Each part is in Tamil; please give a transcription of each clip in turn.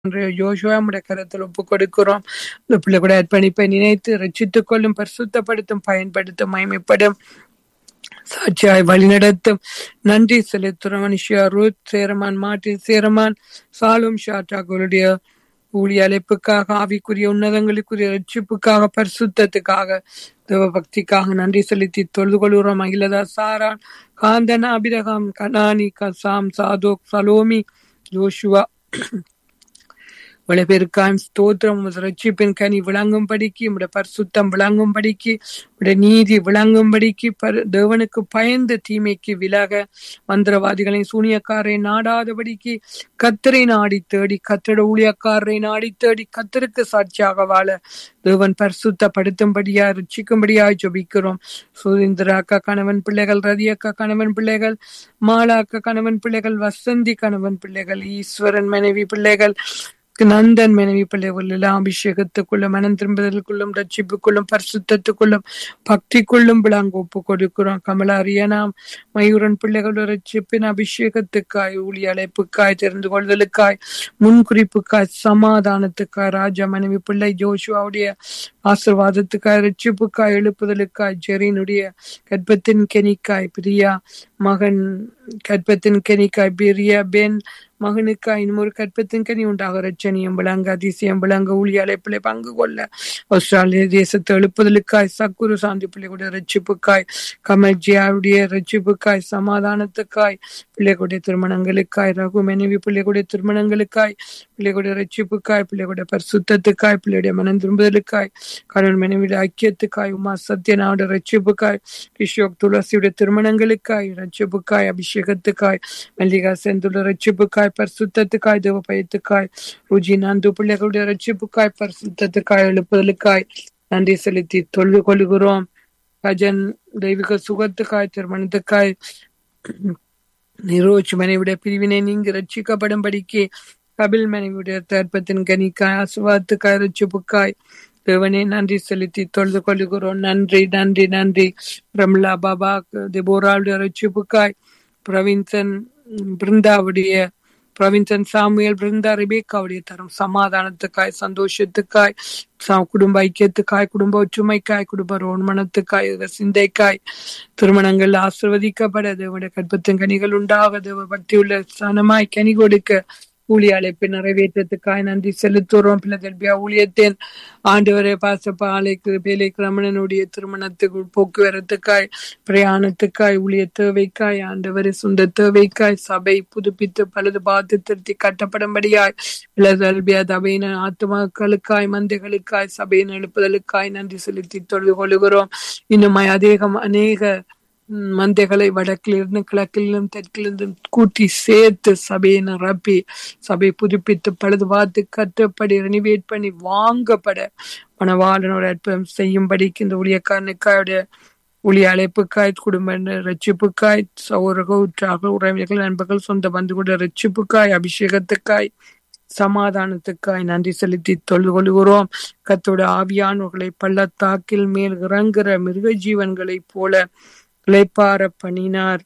யோசுவா உடைய கரத்தில் ஒப்பு கொடுக்கிறோம் இந்த பிள்ளை கூட அர்ப்பணிப்பை நினைத்து ரட்சித்துக் கொள்ளும் பரிசுத்தப்படுத்தும் பயன்படுத்தும் மகிமைப்படும் சாட்சியாய் வழிநடத்தும் நன்றி செலுத்துறோம் மனுஷியா ரூத் சேரமான் மார்டின் சேரமான் சாலும் ஷாட்டாக்களுடைய ஊழிய அழைப்புக்காக ஆவிக்குரிய உன்னதங்களுக்குரிய ரட்சிப்புக்காக பரிசுத்தத்துக்காக தேவ பக்திக்காக நன்றி செலுத்தி தொழுது கொள்கிறோம் அகிலதா சாரான் காந்தன் அபிரகாம் கனானி கசாம் சாதோக் சலோமி ஜோஷுவா விளைபெருக்காம் ஸ்தோத்திரம் உமது ரட்சிப்பின் கனி விளங்கும்படிக்கு உடைய பரிசுத்தம் விளங்கும்படிக்கு உடைய நீதி விளங்கும்படிக்கு பர- தேவனுக்கு பயந்த தீமைக்கு விலக மந்திரவாதிகளின் சூனியக்காரை நாடாதபடிக்கு கத்தரை நாடி தேடி கத்தட ஊழியக்காரரை நாடி தேடி கத்தருக்கு சாட்சியாக வாழ தேவன் பரிசுத்தப்படுத்தும்படியா ரட்சிக்கும்படியாய் ஜெபிக்கிறோம் சுதந்திரா அக்கா கணவன் பிள்ளைகள் ரதி அக்கா கணவன் பிள்ளைகள் மாலா அக்கா கணவன் பிள்ளைகள் வசந்தி கணவன் பிள்ளைகள் ஈஸ்வரன் மனைவி பிள்ளைகள் நந்தன் மனைவி பிள்ளைகள் எல்லாம் அபிஷேகத்துக்குள்ளும் மனம் திரும்புதலுக்குள்ளும் ரட்சிப்புக்குள்ளும் பரிசுத்தத்துக்குள்ளும் பக்திக்குள்ளும் விளாங்க ஒப்பு கொடுக்கிறோம் கமலா அரியனாம் மயூரன் பிள்ளைகளோட ரட்சிப்பின் அபிஷேகத்துக்காய் ஊழிய அழைப்புக்காய் தெரிந்து கொள்தலுக்காய் முன்குறிப்புக்காய் சமாதானத்துக்காய் ராஜா மனைவி பிள்ளை ஜோஷுவாவுடைய ஆசிர்வாதத்துக்காய் ரட்சிப்புக்காய் எழுப்புதலுக்காய் ஜெரினுடைய கர்ப்பத்தின் கெனிக்காய் பிரியா மகன் கர்ப்பத்தின் கெனிக்காய் பிரியா பென் மகனுக்காய் இன்னொரு கற்பத்தின் கனி உண்டாக ரச்சனியம் விளங்க அதிசயம் விளங்க ஊழிய அழைப்பிலே பங்கு கொள்ள ஆஸ்திரேலிய தேசத்தை எழுப்புதலுக்காய் சக்குரு சாந்தி பிள்ளைகளுடைய ரட்சிப்புக்காய் கமர்ஜியாவுடைய ரட்சிப்புக்காய் சமாதானத்துக்காய் பிள்ளைகளுடைய திருமணங்களுக்காய் ரகு மனைவி பிள்ளைகளுடைய திருமணங்களுக்காய் பிள்ளைகளுடைய ரட்சிப்புக்காய் பிள்ளைகளுடைய பரிசுத்தத்துக்காய் பிள்ளையுடைய மனம் திரும்புதலுக்காய் கணவன் மனைவியுடைய ஐக்கியத்துக்காய் உமா சத்யனாவுடைய ரட்சிப்புக்காய் கிஷோக் துளசியுடைய திருமணங்களுக்காய் ரட்சிப்புக்காய் அபிஷேகத்துக்காய் மல்லிகா செந்துள்ள ரட்சிப்புக்காய் பரிசுத்தத்துக்காய் தேவ பயத்துக்காய் ருஜி நந்து பிள்ளைகளுடைய ரட்சிப்புக்காய் பரிசுத்தத்துக்காய் எழுப்புதலுக்காய் நன்றி செலுத்தி தொழுது கொள்கிறோம் கஜன் தெய்வீக சுகத்துக்காய் திருமணத்துக்காய் நிரோஜ் மனைவிடைய பிரிவினை நீங்க ரட்சிக்கப்படும்படிக்கு கபில் மனைவியுடைய தர்ப்பத்தின் கனிக்காய் ஆசுவாத்துக்காய் ரட்சிப்புக்காய் தேவனே நன்றி செலுத்தி தொழுது கொள்கிறோம் நன்றி நன்றி நன்றி பிரம்லா பாபா திபோராவுடைய ரட்சிப்புக்காய் பிரவின்சன் பிருந்தாவுடைய பிரவின்சன் சாமுவேல் பிருந்தா ரிபேக்காவுடைய தரும் சமாதானத்துக்காய் சந்தோஷத்துக்காய் ச- குடும்ப ஐக்கியத்துக்காய் குடும்ப ஒற்றுமைக்காய் குடும்ப ரோன்மணத்துக்காய் சிந்தைக்காய் திருமணங்கள் ஆசிர்வதிக்கப்பட தேவனுடைய கற்பத்தின் கனிகள் உண்டாக தேவ பக்தியுள்ள சனமாய் கனி கொடுக்க ஊழிய அழைப்பை நிறைவேற்றத்துக்காய் நன்றி செலுத்துறோம் பிள்ளைகள் ஊழியத்தின் ஆண்டவரே பாசப்ப ஆலைக்கு பேலை கிரமணனுடைய திருமணத்துக்கு போக்குவரத்துக்காய் பிரயாணத்துக்காய் ஊழிய தேவைக்காய் ஆண்டவரே சொந்த தேவைக்காய் சபை புதுப்பித்து பழுது பார்த்து திருத்தி கட்டப்படும்படியாய் இளதல்பியா தபையின ஆத்மாக்களுக்காய் மந்தைகளுக்காய் சபையின் எழுப்புதலுக்காய் நன்றி செலுத்தி தொழுது கொள்கிறோம் இன்னுமாய் அதிகம் அநேக ம், மந்தைகளை வடக்கிலிருந்து கிழக்கிலும் தெற்கிலிருந்தும் கூட்டி சேர்த்து சபையை நிரப்பி சபை புதுப்பித்து பழுது பார்த்து கட்டப்படி ரெனிவேட் பண்ணி வாங்கப்பட மனவாளன் ஒரு அற்புதம் செய்யும்படிக்கு இந்த ஊழியக்காரனுக்காயுடைய ஊழிய அழைப்புக்காய் குடும்ப ரட்சிப்புக்காய் சௌரக உற்றாக உறவினர்கள் நண்பர்கள் சொந்த பந்துகளுடைய ரட்சிப்புக்காய் அபிஷேகத்துக்காய் சமாதானத்துக்காய் நன்றி செலுத்தி தொழுது கொள்கிறோம் கத்தோட ஆவியானவர்களை பள்ளத்தாக்கில் மேல் இறங்குற மிருக ஜீவன்களைப் போல இளைப்பார பண்ணினார்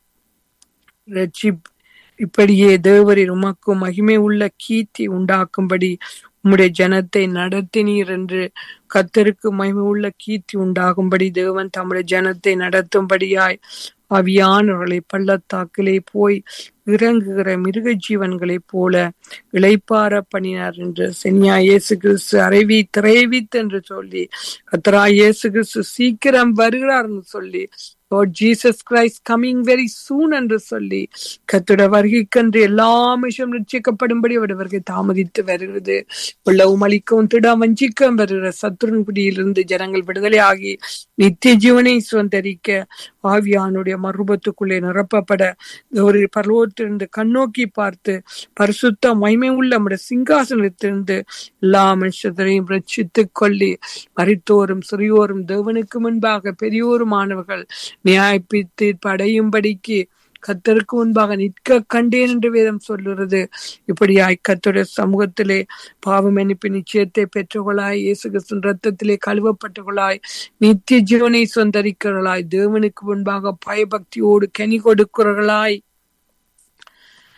ரட்சிப் இப்படியே தேவரின் உமக்கு மகிமை உள்ள கீர்த்தி உண்டாக்கும்படி உம்முடைய ஜனத்தை நடத்தினீர் என்று கத்தருக்கு மகிமை உள்ள கீர்த்தி உண்டாகும்படி தேவன் தம்முடைய ஜனத்தை நடத்தும்படியாய் அவியானவர்களை பள்ளத்தாக்கிலே போய் இறங்குகிற மிருக ஜீவன்களைப் போல இளைப்பார பண்ணினார் என்று சென்யா இயேசு கிறிஸ்து அறைவி திரைவித் என்று சொல்லி கத்தரா இயேசு கிறிஸ்து சீக்கிரம் வருகிறார் என்று சொல்லி Lord Jesus Christ coming very soon என்று சொல்லி கத்துட வருகைக்கென்று எல்லா விஷயம் ரட்சிக்கப்படும்படி அவருடைய வருகை தாமதித்து வருகிறது உள்ளவும் அளிக்கவும் திட வஞ்சிக்கவும் வருகிற சத்துருன் பிடியிலிருந்து ஜனங்கள் விடுதலை ஆகி நித்திய ஜீவனை சுதந்திரிக்க ஆவியானுடைய மறுபத்துக்குள்ளே நிரப்பப்பட ஒரு பரலோகத்திலிருந்து கண்ணோக்கி பார்த்து பரிசுத்த மகிமை உள்ள நம்முடைய சிங்காசனத்திலிருந்து எல்லா மனுஷரையும் ரட்சித்துக் கொள்ளி மறித்தோரும் சிறியோரும் தேவனுக்கு முன்பாக பெரியோருமானவர்கள் நியாயப்பித்து படையும்படிக்கு கத்தருக்கு முன்பாக நிற்க கண்டேன் என்று வேதம் சொல்லுகிறது இப்படியாய் கத்தருடைய சமூகத்திலே பாவ மன்னிப்பு நிச்சயத்தை பெற்றவர்களாய் இயேசு கிறிஸ்துவின் ரத்தத்திலே கழுவப்பட்டவர்களாய் நித்திய ஜீவனை சொந்தரிக்கிறவர்களாய் தேவனுக்கு முன்பாக பயபக்தியோடு கனி கொடுக்கிறவர்களாய்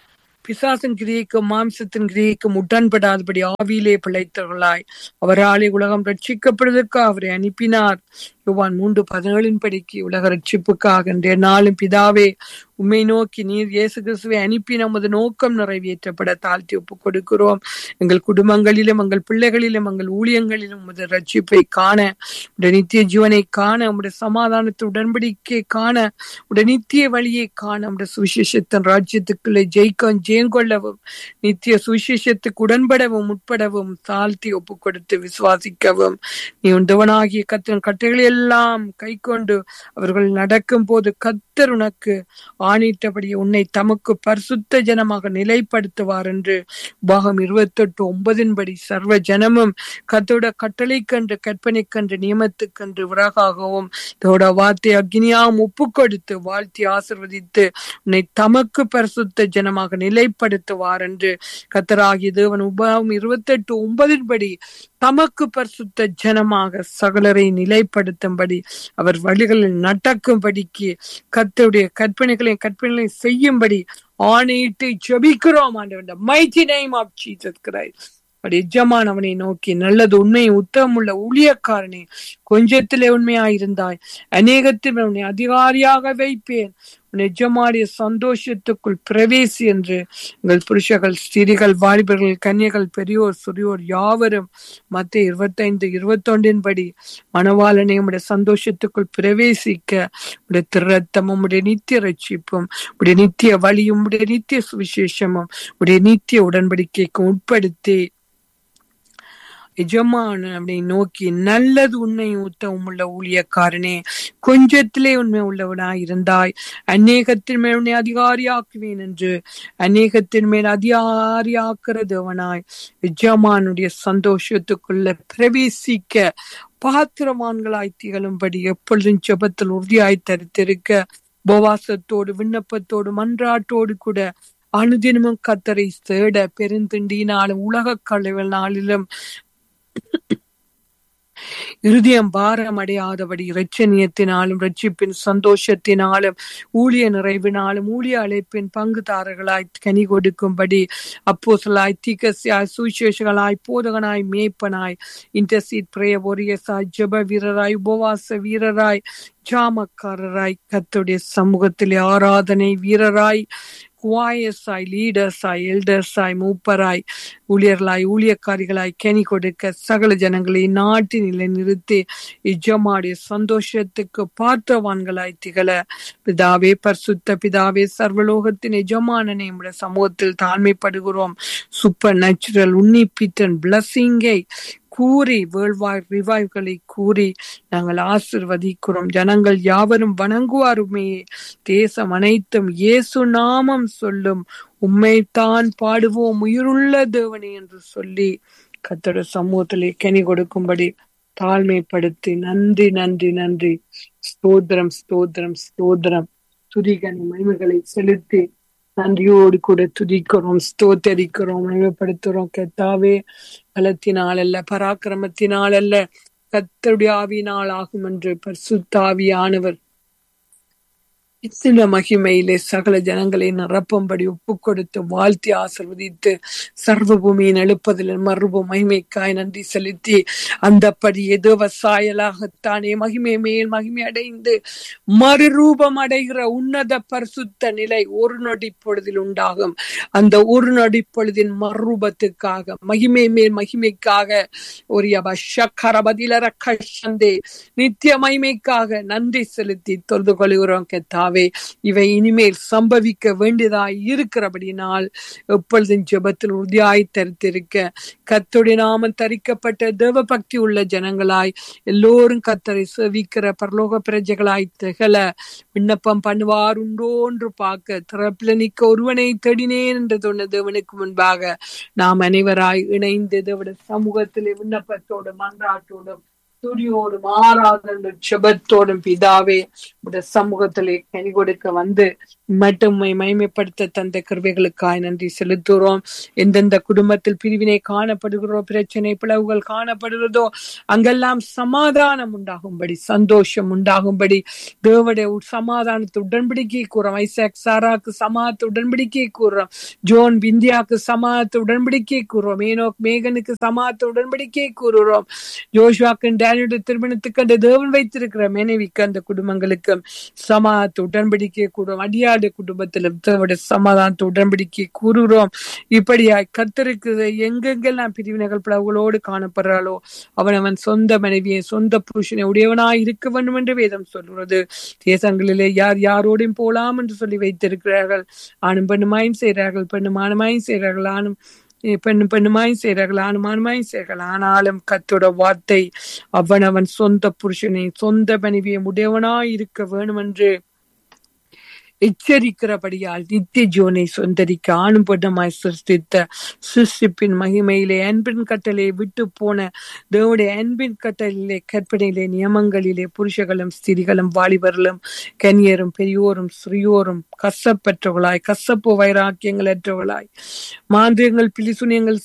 பிசாசின் கிரியைக்கும் மாம்சத்தின் கிரியைக்கும் உடன்படாதபடி ஆவியிலே பிழைத்தவர்களாய் அவராலே உலகம் ரட்சிக்கப்படுவதற்காக அவரை அனுப்பினார் யோவான் மூன்று பதினேழின் படிக்கு உலக ரட்சிப்புக்காக இன்றைய நாளும் பிதாவே உம்மை நோக்கி நீர் இயேசு கிறிஸ்துவை அனுப்பி நமது நோக்கம் நிறைவேற்றப்பட தாழ்த்தி ஒப்புக் கொடுக்கிறோம் எங்கள் குடும்பங்களிலும் எங்கள் பிள்ளைகளிலும் எங்கள் ஊழியங்களிலும் உமது ரட்சிப்பை காண உடைய நித்திய ஜீவனை காண உடைய சமாதானத்தை உடன்படிக்கை காண உடைய நித்திய வழியை காண உடைய சுவிசேஷத்தின் ராஜ்யத்துக்குள்ளே ஜெயிக்கவும் ஜெயங்கொள்ளவும் நித்திய சுவிசேஷத்துக்கு உடன்படவும் உட்படவும் தாழ்த்தி ஒப்புக் கொடுத்து விசுவாசிக்கவும் நீ உண்டவனாகிய கத்தின் கட்டைகளை எல்லாம் கை கொண்டு அவர்கள் நடக்கும் போது கத்தர் உனக்கு ஆணிட்டபடி உன்னை தமக்கு பரிசுத்த ஜனமாக நிலைப்படுத்துவார் என்று பாகம் இருபத்தெட்டு ஒன்பதின்படி சர்வ ஜனமும் கத்தோட கட்டளை கன்று கற்பனை கன்று நியமத்துக்கன்று விறகாகவும் இதோட வார்த்தை அக்னியாகவும் ஒப்பு கொடுத்து வாழ்த்தி ஆசிர்வதித்து உன்னை தமக்கு பரிசுத்த ஜனமாக நிலைப்படுத்துவார் என்று கத்தராகிய தேவன் உபாகம் இருபத்தெட்டு ஒன்பதின்படி தமக்கு பரிசுத்த ஜனமாக சகலரை நிலைப்படுத்தும்படி அவர் வழிகளில் நடக்கும்படிக்கு கத்தருடைய கற்பனைகளை கற்பனைகளை செய்யும்படி ஆணையிட்டு ஜபிக்கிறோம் ஆண்டவன் mighty name of Jesus Christ எஜமான் அவனை நோக்கி நல்லது உண்மையை உத்தமுள்ள ஊழியக்காரனே கொஞ்சத்திலே உண்மையாயிருந்தாய் அநேகத்தில் உன்னை அதிகாரியாக வைப்பேன் உன் எஜமானிய சந்தோஷத்துக்குள் பிரவேசி என்று எங்கள் புருஷர்கள் ஸ்திரிகள் வாலிபர்கள் கன்னியர்கள் பெரியோர் சிறியோர் யாவரும் மத்திய இருபத்தைந்து இருபத்தொன்றின் படி மணவாளனை உடைய சந்தோஷத்துக்குள் பிரவேசிக்க உடைய திருரத்தமும் உடைய நித்திய ரட்சிப்பும் உடைய நித்திய வழியும் உடைய நித்திய சுவிசேஷமும் உடைய நித்திய உடன்படிக்கைக்கும் உட்படுத்தி எஜமான அப்படி நோக்கி நல்லது உண்மை உத்தவம் உள்ள ஊழியக்காரனே கொஞ்சத்திலே உண்மை உள்ளவனாய் இருந்தாய் அநேகத்தின் மேல் உன்னை அதிகாரியாக்குவேன் என்று அநேகத்தின் மேல் அதிகாரியாக்குற தேவனாய் எஜமானுடைய சந்தோஷத்துக்குள்ள பிரவேசிக்க பாத்திரவான்களாய் திகழும்படி எப்பொழுதும் ஜெபத்தில் உறுதியாய் தரித்திருக்க உபவாசத்தோடு விண்ணப்பத்தோடு மன்றாட்டோடு கூட அனுதினமும் கத்தரை தேட பெருந்திண்டினாலும் உலக கலைவல் நாளிலும் இருதயம் பாரம் அடையாதபடி இரட்சணியத்தினாலும் ரட்சிப்பின் சந்தோஷத்தினாலும் ஊழிய நிறைவினாலும் ஊழிய அழைப்பின் பங்குதாரர்களாய் கனி கொடுக்கும்படி அப்போசலாய் தீக்கசியாய் சுவிசேஷகளாய் போதகனாய் மேய்ப்பனாய் இன்டர்சீட் பிரேய ஒரியசாய் ஜப வீரராய் உபவாச வீரராய் ஜாமக்காரராய் கத்துடைய சமூகத்திலே ஆராதனை வீரராய் குவாயஸாய் லீடர்ஸாய் எல்டர்ஸாய் மூப்பராய் ஊழியர்களாய் ஊழியக்காரிகளாய் கனி கொடுக்க சகல ஜனங்களை நாட்டின் நிலை நிறுத்தி இஜமாடைய சந்தோஷத்துக்கு பாத்திரவான்களாய் திகழ பிதாவே பரிசுத்த பிதாவே சர்வலோகத்தின் எஜமானனை உடைய சமூகத்தில் தாழ்மைப்படுகிறோம் சூப்பர் நேச்சுரல் உன்னிப்பித்தன் பிளஸிங்கை கூறி வேள்வாய் ரிவாய்களை கூறி நாங்கள் ஆசிர்வதிக்கிறோம் ஜனங்கள் யாவரும் வணங்குவாருமே தேசம் அனைத்தும் இயேசு நாமம் சொல்லும் உம்மைத்தான் பாடுவோம் உயிருள்ள தேவனே என்று சொல்லி கத்தோட சமூகத்திலே கனி கொடுக்கும்படி தாழ்மைப்படுத்தி நன்றி நன்றி நன்றி ஸ்தோத்திரம் ஸ்தோத்திரம் ஸ்தோத்திரம் துதிகனி மகிமைகளை செலுத்தி நன்றியோடு கூட துதிக்கிறோம் ஸ்தோத்தரிக்கிறோம் மகிமைப்படுத்துறோம் கத்தாவே பலத்தினால் அல்ல பராக்கிரமத்தினால் அல்ல கத்தருடைய ஆவியினால் ஆகும் என்று பரிசுத்தாவியானவர் இத்தனை மகிமையிலே சகல ஜனங்களை நிரப்பும்படி ஒப்பு கொடுத்து வாழ்த்தி ஆசிர்வதித்து சர்வ பூமியின் எழுப்பதில் மறுபு மகிமைக்காய் நன்றி செலுத்தி அந்தப்படி ஏதோ சாயலாகத்தானே மகிமை மேல் மகிமை அடைந்து மறுரூபம் அடைகிற உன்னத பரிசுத்த நிலை ஒரு நொடி பொழுதில் உண்டாகும் அந்த ஒரு நொடி பொழுதின் மறுரூபத்துக்காக மகிமை மேல் மகிமைக்காக ஒரு பதிலர கஷந்தே நித்திய மகிமைக்காக நன்றி செலுத்தி தொழுது கொள்கிறோம் கெத்தாவே இவை இனிமேல் சம்பவிக்க வேண்டியதாய் இருக்கிறபடினால் எப்பொழுதும் ஜெபத்தில் உறுதியாய் தரித்திருக்க கத்துடைய நாமம் தரிக்கப்பட்ட தேவ பக்தி உள்ள ஜனங்களாய் எல்லோரும் கத்தரை சேவிக்கிற பரலோக பிரஜைகளாய் திகழ விண்ணப்பம் பண்ணுவார் உண்டோ என்று பார்க்க திறப்பில நிக்க ஒருவனை தேடினேன் என்று சொன்ன தேவனுக்கு முன்பாக நாம் அனைவராய் இணைந்து தேவட சமூகத்திலே விண்ணப்பத்தோடு மன்றாட்டோடும் துதியோடும் ஆராதனை செபத்தோடும் பிதாவே உடைய சமூகத்திலே கனி கொடுக்க வந்து மட்டுமை மகிமைப்படுத்த தந்த கிருபைகளுக்காய் நன்றி செலுத்துகிறோம் எந்தெந்த குடும்பத்தில் பிரிவினை காணப்படுகிறோ பிரச்சனை பிளவுகள் காணப்படுகிறதோ அங்கெல்லாம் சமாதானம் உண்டாகும்படி சந்தோஷம் உண்டாகும்படி தேவடைய சமாதானத்தை உடன்படிக்கை கூறுறோம் ஐசாக் சாராக்கு சமாதத்தை உடன்படிக்கை கூறுறோம் ஜோன் பிந்தியாக்கு சமாதத்தை உடன்படிக்கை கூறுறோம் ஏனோக் மேகனுக்கு சமாதத்தை உடன்படிக்கை கூறுகிறோம் ஜோஷுவாக்கு டேனியோட திருமணத்துக்கு அந்த தேவன் வைத்திருக்கிற மனைவிக்கு அந்த குடும்பங்களுக்கு சமாதத்தை உடன்படிக்கை கூறுறோம் அடியாடு குடும்பத்திலும் தேவடைய சமாதானத்தை உடன்படிக்கை கூறுகிறோம் இப்படியாய் கத்தருக்கு எங்கெங்கெல்லாம் பிரிவினைகள் பிளவுகளோடு காணப்படுறாளோ அவன் அவன் சொந்த மனைவியை சொந்த புருஷனை உடையவனாய் இருக்க வேண்டும் என்று வேதம் சொல்கிறது தேசங்களிலே யார் யாரோடையும் போலாம் என்று சொல்லி வைத்திருக்கிறார்கள் ஆணும் பெண்ணுமாயும் செய்கிறார்கள் பெண்ணும் ஆணுமாயும் செய்கிறார்கள் ஆணும் பெண்ணு பெண்ணுமாயும் செய்கிறார்கள் ஆணுமானுமாயும் செய்கிறார்கள் ஆனாலும் கத்தோட வார்த்தை அவன் அவன் சொந்த புருஷனை சொந்த மனைவியை உடையவனாய் இருக்க வேணும் என்று எச்சரிக்கிறபடியால் நித்திய ஜோனை சொந்தரிக்க ஆணும் பெண்ணமாய் சிருஷ்டித்த சிருஷ்டிப்பின் மகிமையிலே அன்பின் கட்டளை விட்டு போன தேவடைய அன்பின் கட்டளையிலே கற்பனையிலே நியமங்களிலே புருஷர்களும் ஸ்திரிகளும் வாலிபர்களும் கன்னியரும் பெரியோரும் சிறியோரும் கசப்பற்றவர்களாய் கசப்பு வைராக்கியங்களற்றவர்களாய் மாந்திரியங்கள் பிலிசுனியங்கள்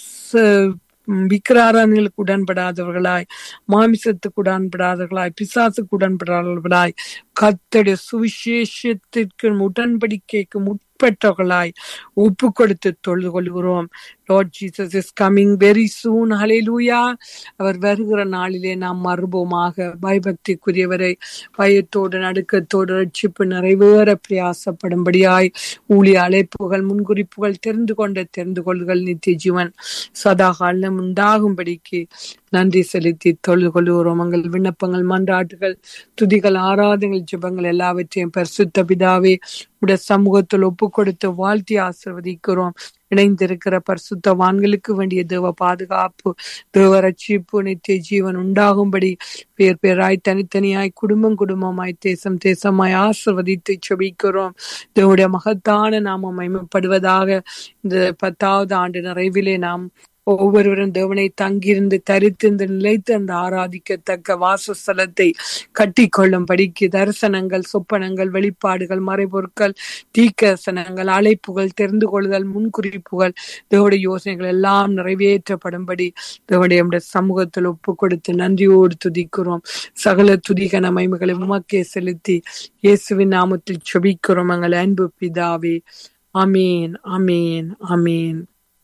விக்கிராரங்களுக்கு உடன்படாதவர்களாய் மாமிசத்துக்கு உடன்படாதவர்களாய் பிசாசுக்கு உடன்படாதவர்களாய் கத்தடைய சுவிசேஷத்திற்கு உடன்படிக்கைக்கு உட்பட்டவர்களாய் ஒப்பு கொடுத்து தொழுது கொள்கிறோம் Lord Jesus is coming very soon hallelujah அவர் வருகிற நாளிலே நாம் மறுபோமாக பயபக்திக்குரியவரை பயத்தோடு நடுக்கத்தோடு ரட்சிப்பு நிறைவேற பிரயாசப்படும்படியாய் ஊழிய அழைப்புகள் முன்குறிப்புகள் தெரிந்து கொண்ட தெரிந்து கொள்கள் நித்திய ஜீவன் சதா காலம் உண்டாகும்படிக்கு நன்றி செலுத்தி தொழுது கொள்கிறோம் உங்கள் விண்ணப்பங்கள் மன்றாட்டுகள் துதிகள் ஆராதங்கள் ஜெபங்கள் எல்லாவற்றையும் பரிசுத்த பிதாவே உடைய சமூகத்தில் ஒப்பு கொடுத்து வாழ்த்தி ஆசிர்வதிக்கிறோம் இணைந்திருக்கிற பரிசுத்தவான்களுக்கு வேண்டிய தேவ பாதுகாப்பு தேவ ரட்சிப்பு நித்திய ஜீவன் உண்டாகும்படி பேர் பேராய் தனித்தனியாய் குடும்பம் குடும்பமாய் தேசம் தேசமாய் ஆசிர்வதித்து செபிக்கிறோம் தேவடைய மகத்தான நாம மயமப்படுவதாக இந்த பத்தாவது ஆண்டு நிறைவிலே நாம் ஒவ்வொருவரும் தேவனை தங்கியிருந்து தரித்திருந்து நிலைத்து அந்த ஆராதிக்கத்தக்க வாசஸ்தலத்தை கட்டி கொள்ளும் படிக்கு தரிசனங்கள் சொப்பனங்கள் வெளிப்பாடுகள் மறைபொருட்கள் தீக்கசனங்கள் அழைப்புகள் தெரிந்து கொள்ளுதல் முன்குறிப்புகள் தேவடைய யோசனைகள் எல்லாம் நிறைவேற்றப்படும்படி தேவடைய சமூகத்தில் ஒப்பு கொடுத்து நன்றியோடு துதிக்கிறோம் சகல துதிகன மைமைகளை உமக்கே செலுத்தி இயேசுவின் நாமத்தில் செபிக்கிறோம் எங்கள் அன்பு பிதாவே அமீன் அமீன் அமீன்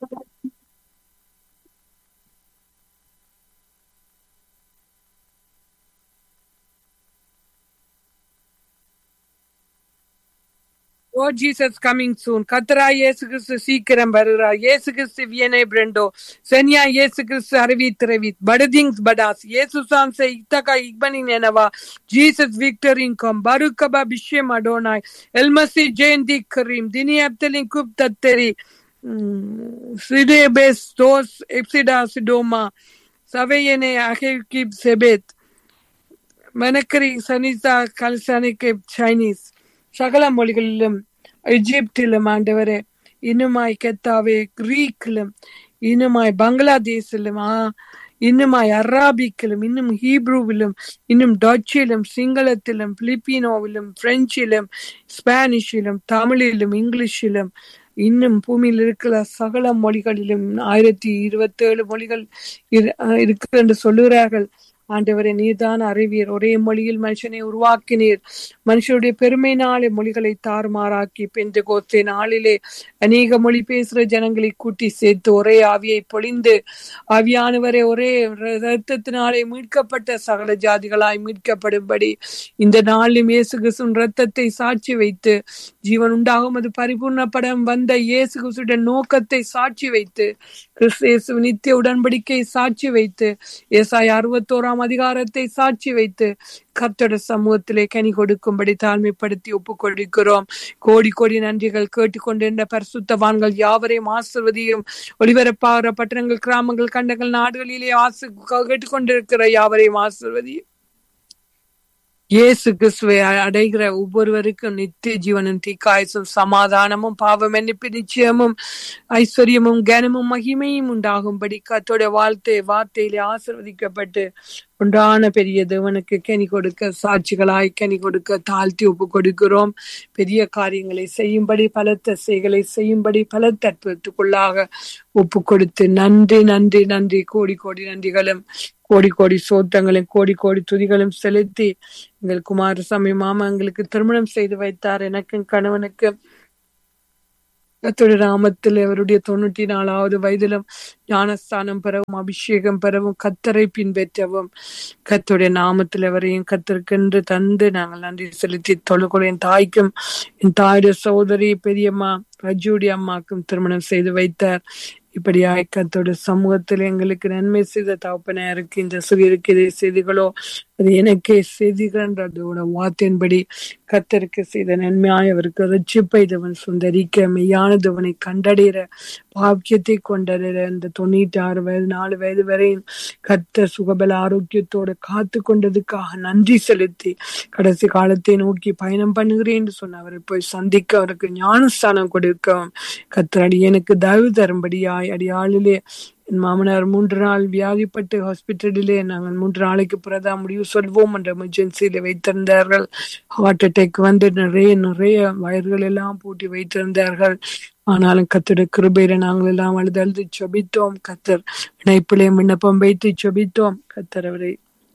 ஓ ஜீசஸ் கமிங் சூன் கத்ரா இயேசு கிறிஸ்து சீக்கிரம் வருகிறார் இயேசு கிறிஸ்து வியனை பிரண்டோ சென்யா இயேசு கிறிஸ்து அறிவித்திரவித் படதிங்ஸ் படாஸ் இயேசு சான்சை இத்தகா இக்பனின் எனவா ஜீசஸ் விக்டரின் கம் பருக்கபா பிஷ்யம் அடோனாய் எல்மசி ஜெயந்தி கரீம் தினி அப்தலின் குப் தத்தரி சிடேபேஸ் தோஸ் எப்சிடா சிடோமா சவையனே அகேகிப் செபேத் மனக்கரி சனிதா கல்சனிக்கு சைனீஸ் சகல மொழிகளிலும் எஜிப்திலும் ஆண்டவரே இன்னுமாய் கெத்தாவே கிரீக்கிலும் இன்னுமாய் பங்களாதேஷிலும் ஆ இன்னுமாய் அராபிக்கிலும் இன்னும் ஹீப்ரூவிலும் இன்னும் டச்சிலும் சிங்களத்திலும் பிலிப்பினோவிலும் பிரெஞ்சிலும் ஸ்பானிஷிலும் தமிழிலும் இங்கிலீஷிலும் இன்னும் பூமியில் இருக்கிற சகல மொழிகளிலும் ஆயிரத்தி இருபத்தி ஏழு மொழிகள் இருக்கு என்று சொல்லுகிறார்கள் ஆண்டவரை நீர்தான் அறிவீர் ஒரே மொழியில் மனுஷனை உருவாக்கினீர் மனுஷனுடைய பெருமைனாலே மொழிகளை தாறுமாறாக்கி பெந்த கோத்தே நாளிலே அநேக மொழி பேசுற ஜனங்களை கூட்டி சேர்த்து ஒரே ஆவியை பொழிந்து ஆவியானவரை ஒரே ரத்தத்தினாலே மீட்கப்பட்ட சகல ஜாதிகளாய் மீட்கப்படும்படி இந்த நாளிலும் இயேசு கிறிஸ்துவின் ரத்தத்தை சாட்சி வைத்து ஜீவன் உண்டாகும் அது பரிபூர்ணப்படம் வந்த இயேசு கிறிஸ்துடைய நோக்கத்தை சாட்சி வைத்து கிறிஸ்து இயேசு நித்திய உடன்படிக்கை சாட்சி வைத்து ஏசாய் அறுபத்தோராம் அதிகாரத்தை சாட்சி வைத்து கர்த்தட சமூகத்திலே கனி கொடுக்கும்படி தாழ்மைப்படுத்தி ஒப்பு கொடுக்கிறோம் கோடி கோடி நன்றிகள் கேட்டுக்கொண்டிருந்த பரிசுத்தவான்கள் யாவரையும் ஆசிர்வதியும் ஒளிபரப்பாகிற பட்டணங்கள் கிராமங்கள் கண்டங்கள் நாடுகளிலே ஆசு கேட்டுக்கொண்டிருக்கிற யாவரையும் ஆசிர்வதியும் இயேசு கிறிஸ்துவை அடைகிற ஒவ்வொருவருக்கும் நித்திய ஜீவனும் தீக்காயசும் சமாதானமும் பாவ மன்னிப்பு நிச்சயமும் ஐஸ்வர்யமும் கனமும் மகிமையும் உண்டாகும்படி கத்தோட வாழ்த்தை வார்த்தையிலே ஆசிர்வதிக்கப்பட்டு உண்டான பெரிய தேவனுக்கு கனி கொடுக்க சாட்சிகளாய் கனி கொடுக்க தாழ்த்தி ஒப்பு கொடுக்கிறோம் பெரிய காரியங்களை செய்யும்படி பல தசைகளை செய்யும்படி பல தத்துவத்துக்குள்ளாக ஒப்பு கொடுத்து நன்றி நன்றி நன்றி கோடி கோடி நன்றிகளும் கோடி கோடி சோத்தங்களும் கோடி கோடி துதிகளும் செலுத்தி எங்கள் குமாரசாமி மாமா எங்களுக்கு திருமணம் செய்து வைத்தார் எனக்கும் கணவனுக்கு கர்த்தருடைய நாமத்தில் அவருடைய தொண்ணூற்றி நாலாவது வயதிலும் ஞானஸ்தானம் பெறவும் அபிஷேகம் பெறவும் கத்தரை பின்பற்றவும் கர்த்தருடைய நாமத்தில் அவரையும் கத்திருக்கென்று தந்து நாங்கள் நன்றி செலுத்தி தொழுகொள்ள என் தாய்க்கும் என் தாயுடைய சகோதரி பெரியம்மா ரஜூடி அம்மாக்கும் திருமணம் செய்து வைத்தார் இப்படியாய் கத்தோட சமூகத்தில் எங்களுக்கு நன்மை செய்த தகப்பனாருக்கு இந்த சிறியருக்கு இதை செய்திகளோ அது எனக்கே செய்திகளோட வார்த்தையின்படி கத்தருக்கு செய்த நன்மையாய் அவருக்கு ரட்சிப்பை தேவன் சுந்தரிக்க மெய்யானதவனை கண்டடைகிற பாக்கியத்தை கொண்டடைகிற இந்த தொண்ணூற்றி ஆறு வயது நாலு வயது வரை கத்த சுகபல ஆரோக்கியத்தோடு காத்து கொண்டதுக்காக நன்றி செலுத்தி கடைசி காலத்தை நோக்கி பயணம் பண்ணுகிறேன் என்று சொன்ன அவரை போய் சந்திக்க அவருக்கு ஞானஸ்தானம் கொடுக்க கத்தர் அடியனுக்கு தயவு தரும்படியாய் அடியாளிலே என் மாமனார் மூன்று நாள் வியாதிப்பட்டு ஹாஸ்பிட்டலிலே நாங்கள் மூன்று நாளைக்கு பிறதான் முடிவு சொல்வோம் என்ற எமர்ஜென்சியில வைத்திருந்தார்கள் ஹார்ட் அட்டாக் வந்து நிறைய நிறைய வயர்கள் எல்லாம் பூட்டி வைத்திருந்தார்கள் ஆனாலும் கத்தோட கிருபையில நாங்கள் எல்லாம் அழுது அழுது சொபித்தோம் கத்தர் இணைப்பிலே விண்ணப்பம் வைத்து சொபித்தோம் கத்தர் அவரை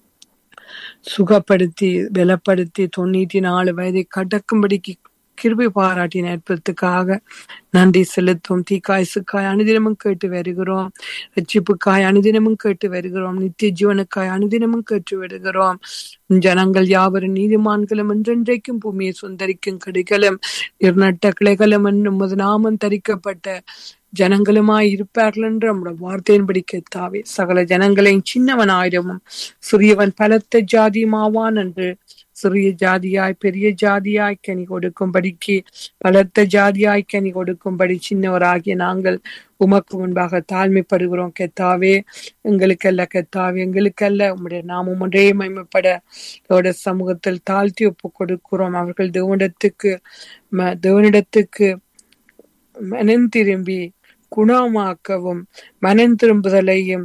சுகப்படுத்தி பலப்படுத்தி தொண்ணூத்தி நாலு வயதை கடக்கும்படிக்கு கிருபை பாராட்டின அற்புதத்துக்காக நன்றி செலுத்தும் தீக்காய்சுக்காய் அனுதினமும் கேட்டு வருகிறோம் ரட்சிப்புக்காய் அனுதினமும் கேட்டு வருகிறோம் நித்திய ஜீவனுக்காய் அனுதினமும் கேட்டு வருகிறோம் ஜனங்கள் யாவரும் நீதிமான்களும் என்றென்றைக்கும் பூமியை சுந்தரிக்கும் கடிகளும் நிர்நட்ட கிளைகளும் என்னும் உமது நாமம் தரிக்கப்பட்ட ஜனங்களுமாய் இருப்பார்கள் என்று நம்முடைய வார்த்தையின்படி கேத்தாவே சகல ஜனங்களையும் சின்னவன் ஆயிரமும் சிறியவன் பலத்த ஜாதியுமாவான் என்று சிறிய ஜாதியாய் பெரிய ஜாதியாய் கனி கொடுக்கும்படிக்கு பலத்த ஜாதியாய் கனி கொடுக்கும்படி சின்னவராகிய நாங்கள் உமக்கு முன்பாக தாழ்மைப்படுகிறோம் கெத்தாவே எங்களுக்கல்ல கெத்தாவே எங்களுக்கல்ல உம்முடைய நாமம் ஒன்றே மயமப்பட அவருடைய சமூகத்தில் தாழ்த்தி ஒப்பு கொடுக்கிறோம் அவர்கள் தேவனிடத்துக்கு ம- தேவனிடத்துக்கு மனம் திரும்பி குணமாக்கவும் மனம் திரும்புதலையும்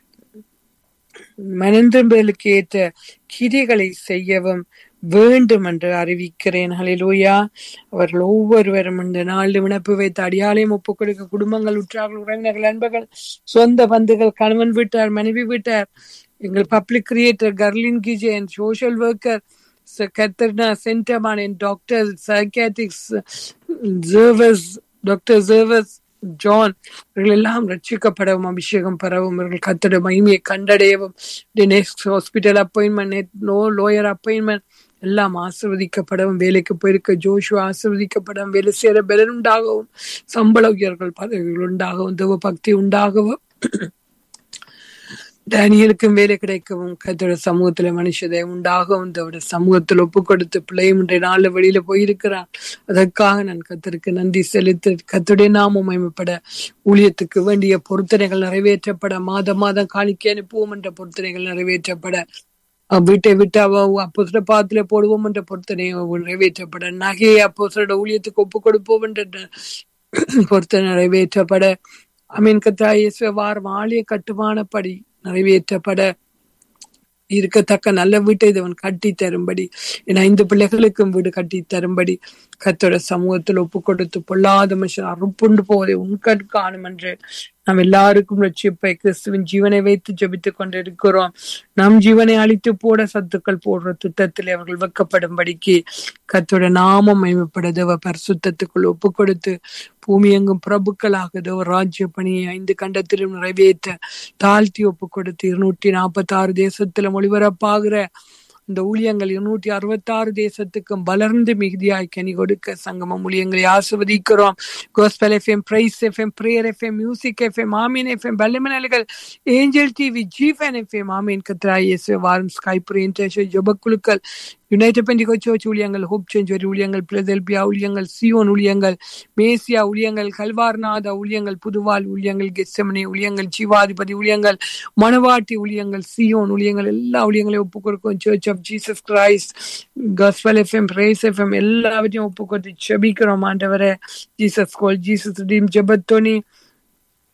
மனம் திரும்புதலுக்கு ஏற்ற கிரிகளை செய்யவும் வேண்டும் என்று அறிவிக்கிறேன் ஹalleluya அவர்கள் ஒவ்வொருவரும் இந்த நாளில் விண்ணப்பு வைத்து அடியாலயம் ஒப்புக் கொடுக்க குடும்பங்கள் உற்றார்கள் உறவினர்கள் நண்பர்கள் சொந்த பந்துகள் கணவன் வீட்டார் மனைவி வீட்டார் எங்கள் பப்ளிக் கிரியேட்டர் கர்லின் கிஜன் சோஷியல் ஒர்க்கர் கத்தர்னா சென்டர்மான் என் doctor psychiatrics Jarvis doctor Jarvis John இவர்கள் எல்லாம் ரட்சிக்கப்படவும் அபிஷேகம் பெறவும் இவர்கள் கத்தட மகிமையை கண்டடையவும் next hospital appointment no lawyer appointment எல்லாம் ஆசிர்வதிக்கப்படவும் வேலைக்கு போயிருக்க ஜோஷு ஆசிர்வதிக்கப்படவும் வேலை செய்யற பலன் உண்டாகவும் சம்பள உயர்கள் பதவிகள் உண்டாகவும் தேவ பக்தி உண்டாகவும் டேனியலுக்கும் வேலை கிடைக்கவும் கத்தோட சமூகத்துல மனுஷதை உண்டாகவும் தோட சமூகத்தில் ஒப்பு கொடுத்து பிள்ளையும் இன்றைய நாள்ல வெளியில போயிருக்கிறான் அதற்காக நான் கத்தருக்கு நன்றி செலுத்து கத்துடைய நாமம் மயமப்பட ஊழியத்துக்கு வேண்டிய பொருத்தனைகள் நிறைவேற்றப்பட மாதம் மாதம் காணிக்கை அனுப்புவோம் என்ற பொருத்தனைகள் நிறைவேற்றப்பட அவ் வீட்டை விட்டு அவ அப்போசர பாத்துல போடுவோம் என்ற பொருத்தனை நிறைவேற்றப்பட நகையை அப்போசரோட ஊழியத்துக்கு ஒப்பு கொடுப்போம் என்ற பொருத்தனை நிறைவேற்றப்பட அமீன் கத்தா இயேசுவே வாரம் ஆலய கட்டுமானப்படி நிறைவேற்றப்பட இருக்கத்தக்க நல்ல வீட்டை தேவன் கட்டி தரும்படி என் ஐந்து பிள்ளைகளுக்கும் வீடு கட்டி தரும்படி கத்தோட சமூகத்தில் ஒப்பு கொடுத்து பொல்லாத மனுஷன் அறுப்புண்டு போவதை உன்கண் காணும் என்று நாம் எல்லாருக்கும் ரட்சிப்பை கிறிஸ்துவின் ஜீவனை வைத்து ஜெபித்துக் கொண்டிருக்கிறோம் நம் ஜீவனை அழித்து போட சத்துக்கள் போடுற துத்தத்தில் அவர்கள் வெக்கப்படும்படிக்கு கத்தோட நாமம் மகிமைப்பட தேவ பரிசுத்தத்துக்குள் ஒப்பு கொடுத்து பூமி எங்கும் பிரபுக்களாக தேவ ராஜ்ய பணியை ஐந்து கண்டத்திலும் நிறைவேற்ற தாழ்த்தி ஒப்பு கொடுத்து இருநூற்றி நாற்பத்தி ஆறு தேசத்துல ஒளிபரப்பாகிற இந்த ஊழியங்கள் இருநூற்றி அறுபத்தி ஆறு தேசத்துக்கும் வளர்ந்து மிகுதியாய் கனி கொடுக்க சங்கமம் ஊழியங்களை ஆசிர்வதிக்கிறோம் gospel FM praise FM prayer FM music FM ஆமீன் எஃப்எம் பல்லமனல்கள் ஏஞ்சல் டிவி ஜீஃபன் எஃப்எம் ஆமீன் கத்ரா எஸ் வாரம் ஸ்கைப் இன்டர்நேஷனல் ஜபக்குழுக்கள் யுனைடெட் பெண்டிகோ சர்ச் ஊழியங்கள் ஹோப் செஞ்சுவரி ஊழியங்கள் பிளதெல்பியா ஊழியங்கள் சியோன் ஊழியங்கள் மேசியா ஊழியங்கள் கல்வார்நாத ஊழியங்கள் புதுவால் ஊழியங்கள் கெஸ்டமனி ஊழியங்கள் ஜீவாதிபதி ஊழியங்கள் மணவாட்டி ஊழியங்கள் சியோன் ஊழியங்கள் எல்லா ஊழியங்களையும் ஒப்பு கொடுக்கும் church of Jesus Christ gospel FM praise FM எல்லாவற்றையும் ஒப்பு கொடுத்து செபிக்கிறோம் ஆண்டவரே ஜீசஸ் கோல் ஜீசஸ் டீம் ஜெபத்தோனி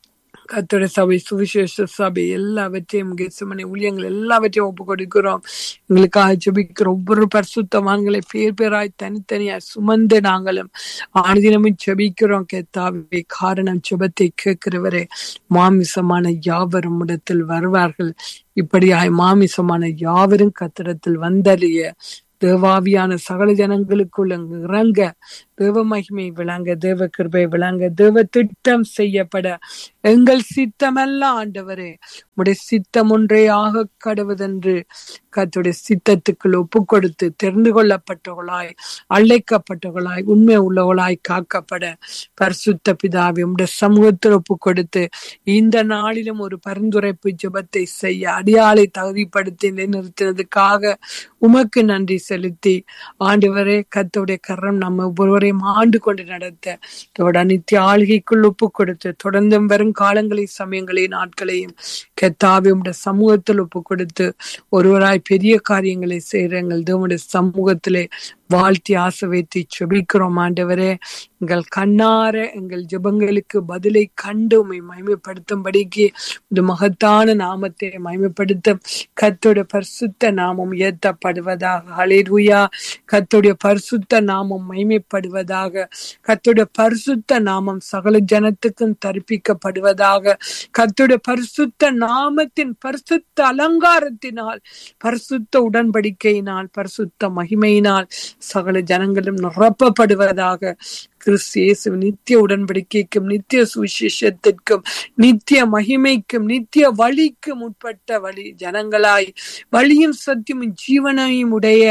கத்தோட சபை சுவிசேஷ சபை எல்லாவற்றையும் கெசமனை ஊழியங்கள் எல்லாவற்றையும் ஒப்பு கொடுக்கிறோம் எங்களுக்காக ஜெபிக்கிற ஒவ்வொரு பரிசுத்தவான்களை பேர் பேராய் தனித்தனியாய் சுமந்து நாங்களும் ஆனுதினமும் ஜெபிக்கிறோம் கேத்தாவே காரணம் ஜெபத்தை கேட்கிறவரே மாமிசமான யாவரும் இடத்தில் வருவார்கள் இப்படியாய் மாமிசமான யாவரும் கத்திரத்தில் வந்தறிய தேவாவியான சகல ஜனங்களுக்குள்ள இறங்க தேவ மகிமை விளங்க தேவ கிருபை விளங்க தேவ திட்டம் செய்யப்பட எங்கள் சித்தமல்ல ஆண்டவரே உடைய சித்தம் ஒன்றே ஆக கடவுதென்று கத்துடைய சித்தத்துக்குள் ஒப்பு கொடுத்து தெரிந்து கொள்ளப்பட்டவர்களாய் அழைக்கப்பட்டவர்களாய் உண்மை உள்ளவர்களாய் காக்கப்பட பரிசுத்த பிதாவை உடைய சமூகத்தில் ஒப்பு கொடுத்து இந்த நாளிலும் ஒரு பரிந்துரைப்பு ஜெபத்தை செய்ய அடியாளை தகுதிப்படுத்தி நிறுத்தினதுக்காக உமக்கு நன்றி செலுத்தி ஆண்டவரே கத்தோடைய கரம் நம்ம ஒவ்வொருவரையும் ஆண்டு கொண்டு நடத்த தோட நித்திய ஆளுகைக்குள் ஒப்பு கொடுத்து தொடர்ந்தும் வரும் காலங்களை சமயங்களை நாட்களையும் கெத்தாவி உடைய சமூகத்தில் ஒப்பு கொடுத்து ஒருவராய் பெரிய காரியங்களை செய்யறங்கள் தேவனுடைய சமூகத்திலே வாழ்த்தி ஆசை வைத்து செபிக்கிறோம் ஆண்டவரே எங்கள் கண்ணார எங்கள் ஜெபங்களுக்கு பதிலை கண்டு உண்மை மகிமைப்படுத்தும்படிக்கு இந்த மகத்தான நாமத்தை மகிமைப்படுத்த கத்தோட பரிசுத்த நாமம் ஏத்தப்படுவதாக ஹalleluya கத்தோடைய பரிசுத்த நாமம் மகிமைப்படுவதாக கத்தோட பரிசுத்த நாமம் சகல ஜனத்துக்கும் தரிப்பிக்கப்படுவதாக கத்தோட பரிசுத்த நாமத்தின் பரிசுத்த அலங்காரத்தினால் பரிசுத்த உடன்படிக்கையினால் பரிசுத்த மகிமையினால் சகல ஜனங்களும் நிரப்பப்படுவதாக கிறிஸ்து இயேசு நித்திய உடன்படிக்கைக்கும் நித்திய சுவிசேஷத்திற்கும் நித்திய மகிமைக்கும் நித்திய வழிக்கும் உட்பட்ட வழி ஜனங்களாய் வழியும் சத்தியமும் ஜீவனையும் உடைய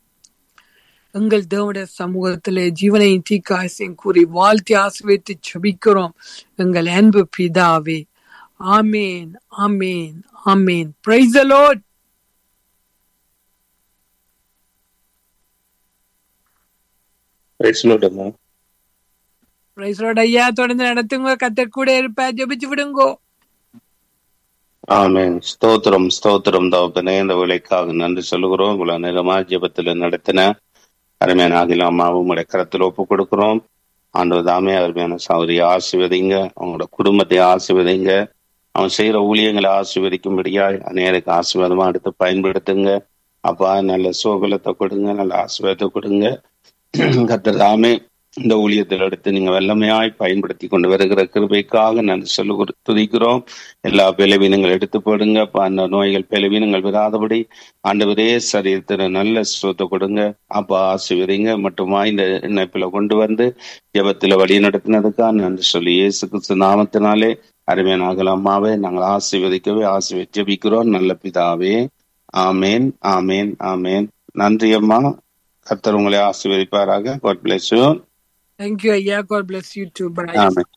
எங்கள் தேவனுடைய சமூகத்திலே ஜீவனையும் தீக்காசையும் கூறி வாழ்த்தி ஆசிர்வதித்து செபிக்கிறோம் எங்கள் அன்பு பிதாவே ஆமேன் ஆமேன் ஆமேன் praise Lord Praise the Lord, அம்மா. பிரைஸ் லார்ட் ஐயா தொடர்ந்து நடத்துங்க கத்தர் கூட இருப்பா ஜெபிச்சு விடுங்கோ ஆமென் ஸ்தோத்திரம் ஸ்தோத்திரம் தகப்பனே இந்த விலைக்காக நன்றி சொல்லுகிறோம் உங்களை நிலமா ஜெபத்துல நடத்தின அருமையான ஆகில அம்மாவும் உங்களுடைய கரத்தில் ஒப்பு கொடுக்கிறோம் ஆண்டவர் தாமே அருமையான சௌரியை ஆசிர்வதிங்க அவங்களோட குடும்பத்தை ஆசிர்வதிங்க அவன் செய்யற ஊழியங்களை ஆசீர்வதிக்கும்படியாய் அநேருக்கு ஆசீர்வாதமா எடுத்து பயன்படுத்துங்க அப்பா நல்ல சோகலத்தை கொடுங்க நல்ல ஆசீர்வாதத்தை கொடுங்க கத்தர் தாமே இந்த ஊழியத்தில் எடுத்து நீங்க வெள்ளமையாய் பயன்படுத்தி கொண்டு வருகிற கிருபைக்காக நன்றி சொல்லு துதிக்கிறோம் எல்லா பலவீனங்கள் எடுத்து போடுங்க அப்ப அந்த நோய்கள் பலவீனங்கள் விடாதபடி ஆண்டவரே சரீரத்தில் நல்ல சுத்தத்தை கொடுங்க அப்பா ஆசிர்வதிங்க மட்டுமா இந்த இணைப்பில கொண்டு வந்து ஜபத்துல வழி நடத்தினதுக்காக நன்றி சொல்லி இயேசு கிறிஸ்து நாமத்தினாலே அருமையான அகலம்மாவே நாங்கள் ஆசீர்வதிக்கவே ஆசீர்வதி ஜெபிக்கிறோம் நல்ல பிதாவே ஆமேன் ஆமேன் ஆமேன் நன்றி அம்மா கத்தர் உங்களை ஆசீர்வதிப்பாராக God bless you. தேங்க்யூ ஐயா God bless you too bye ஆமென்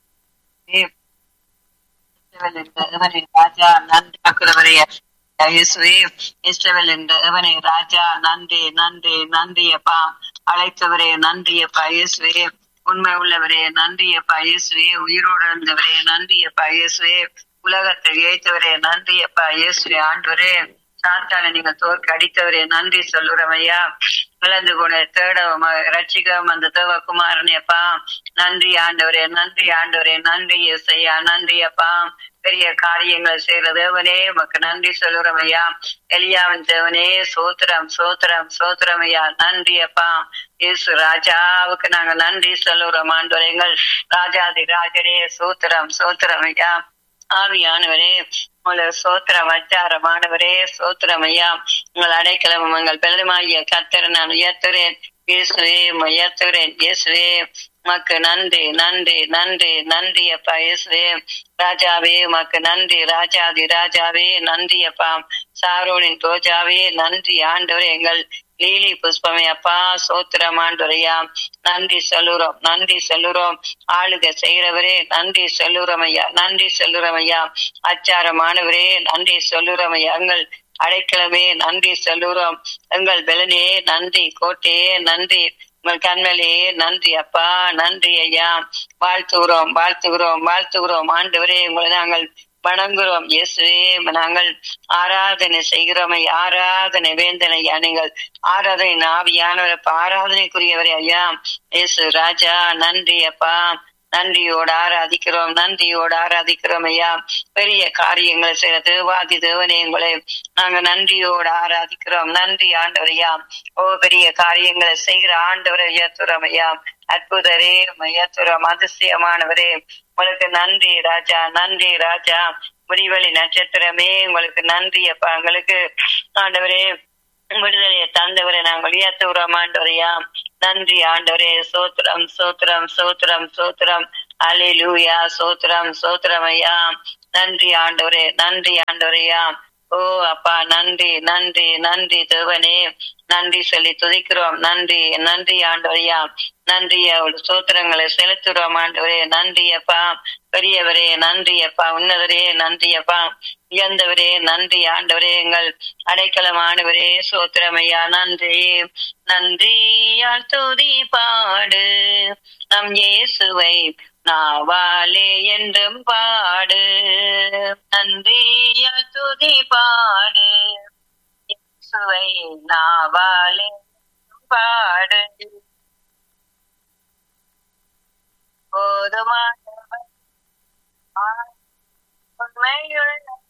ராஜா நன்றி ஆக்குறவரே இயேசுவே இஸ்ரவேல் என்ற எவனை ராஜா நன்றி நன்றி நன்றி அப்பா அழைத்தவரே நன்றி அப்பா இயேசுவே உண்மை உள்ளவரே நன்றி அப்பா இயேசுவே உயிரோடு இருந்தவரே நன்றி அப்பா இயேசுவே உலகத்தை ஏய்த்தவரே நன்றி அப்பா இயேசுவே ஆண்டவரே சாத்தான நீங்க தோற்க அடித்தவரே நன்றி சொல்லுறோம் ஐயா விளந்து கொண்டு தேடவும் ரட்சிக்கவும் அந்த தேவகுமாரனே அப்பா நன்றி ஆண்டவரே நன்றி ஆண்டவரே நன்றி எஸ்ஐயா நன்றி அப்பா பெரிய காரியங்களை செய்யற தேவனே உமக்கு நன்றி சொல்லுறோம் ஐயா எலியாவின் தேவனே சோத்திரம் சோத்திரம் சோத்திரம் ஐயா நன்றி அப்பா இயேசு ராஜாவுக்கு நாங்க நன்றி சொல்லுறோம் ஆண்டவரே எங்கள் ராஜாதி ராஜரே சோத்திரம் சோத்திரம் ஐயா ஆவியானவரே உங்களை சோத்திர வச்சாரமானவரே சோத்திரம் ஐயா உங்கள் அடைக்கலம் உங்கள் பெருமாகிய கத்தரை நான் உயர்த்துறேன் இயேசுவே உயர்த்துறேன் இயேசுவே உமக்கு நன்றி நன்றி நன்றி நன்றி அப்பா இயேசுவே ராஜாவே உமக்கு நன்றி ராஜாதி ராஜாவே நன்றி அப்பா சாரோனின் ரோஜாவே நன்றி ஆண்டவரே எங்கள் லீலி புஷ்பமே அப்பா சோத்திரம் ஆண்டவரையா நன்றி சொல்லுறோம் நன்றி சொல்லுறோம் ஆளுக செய்யறவரே நன்றி சொல்லுறோம் ஐயா நன்றி சொல்லுறோம் ஐயா அச்சாரமானவரே நன்றி சொல்லுறோம் ஐயா எங்கள் அடைக்கலமே நன்றி சொல்லுறோம் எங்கள் பெலனே நன்றி கோட்டையே நன்றி உங்கள் கண்மலே நன்றி அப்பா நன்றி ஐயா வாழ்த்துகிறோம் வாழ்த்துகிறோம் வாழ்த்துகிறோம் ஆண்டவரே உங்களை நாங்கள் வணங்குகிறோம் இயேசுவே நாங்கள் ஆராதனை செய்கிறோம் ஐயா ஆராதனை வேந்தன் ஐயா நீங்கள் ஆராதனை ஆவியானவர் அப்பா ஆராதனைக்குரியவரே ஐயா இயேசு ராஜா நன்றி அப்பா நன்றியோடு ஆராதிக்கிறோம் நன்றியோடு ஆராதிக்கிறோம் ஐயா பெரிய காரியங்களை செய்ய தேவாதி தேவனே உங்களை நாங்க நன்றியோடு ஆராதிக்கிறோம் நன்றி ஆண்டவரையா ஓ பெரிய காரியங்களை செய்கிற ஆண்டவரை உயர்த்துறோம் ஐயா அற்புதரே உயர்த்துறோம் அதிசயமானவரே உங்களுக்கு நன்றி ராஜா நன்றி ராஜா முடிவெளி நட்சத்திரமே உங்களுக்கு நன்றி அப்பா எங்களுக்கு ஆண்டவரே விடுதலையை தந்தவரை நாங்கள் உயர்த்துகிறோம் ஆண்டவரையா நன்றி ஆண்டவரே சோத்திரம் சோத்திரம் சோத்திரம் சோத்திரம் அலிலூயா சோத்திரம் சோத்திரம் ஐயா நன்றி ஆண்டவரே நன்றி ஆண்டவரையா ஓ அப்பா நன்றி நன்றி நன்றி தேவனே நன்றி சொல்லி துதிக்கிறோம் நன்றி நன்றி ஆண்டவரையா நன்றி அவள் சோத்திரங்களை செலுத்துறோம் ஆண்டவரே நன்றி அப்பா பெரியவரே நன்றி அப்பா உன்னதரே நன்றி அப்பா உயர்ந்தவரே நன்றி ஆண்டவரே எங்கள் அடைக்கலமானவரே சோத்திரமையா நன்றி நன்றியால் துதி பாடு நம் இயேசுவை நாவாலே என்றும் பாடு நன்றியால் துதி பாடு இயேசுவை நாவாலே என்றும் பாடு போதுமானவர் உண்மையுள்ள